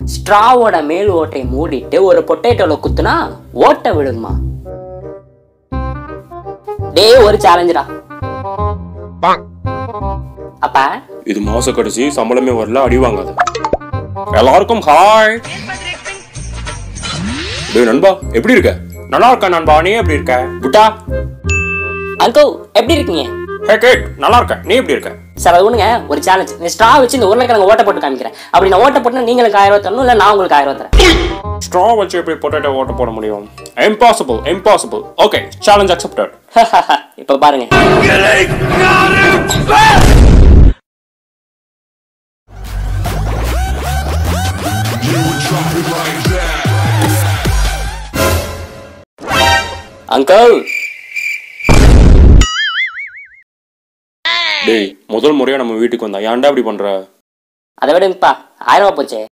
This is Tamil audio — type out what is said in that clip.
ஸ்ட்ராவோட மேல் ஓட்டை மூடிட்டு ஒரு பொட்டேட்டோல குத்துனா ஓட்டை விழுகுமா டேய் ஒரு சேலஞ்சுடா அப்பா இது மாச கடைசி சம்பளமே வரல அடி வாங்காத எல்லாருக்கும் ஹாய் டேய் நண்பா எப்படி இருக்க நல்லா இருக்க நண்பா நீ எப்படி இருக்க புட்டா அங்கிள் எப்படி இருக்கீங்க ஹே கேட் நல்லா இருக்க நீ எப்படி இருக்க சார் அது ஒண்ணுங்க ஒரு சேலஞ்ச் இந்த ஸ்ட்ரா வச்சு இந்த உருளைக்கிழங்கு ஓட்ட போட்டு காமிக்கிறேன் அப்படி நான் ஓட்ட போட்டுனா நீங்க எனக்கு ஆயிரம் ரூபாய் தரணும் இல்ல நான் உங்களுக்கு ஆயிரம் ரூபாய் தரேன் ஸ்ட்ரா வச்சு எப்படி பொட்டேட்டோ ஓட்ட போட முடியும் impossible impossible okay challenge accepted இப்ப பாருங்க அங்கிள் டேய் முதல் முறையா நம்ம வீட்டுக்கு வந்தா ஏன்டா இப்படி பண்ற அதை விடுங்கப்பா ஆயிரம் ரூபாய் போச்சே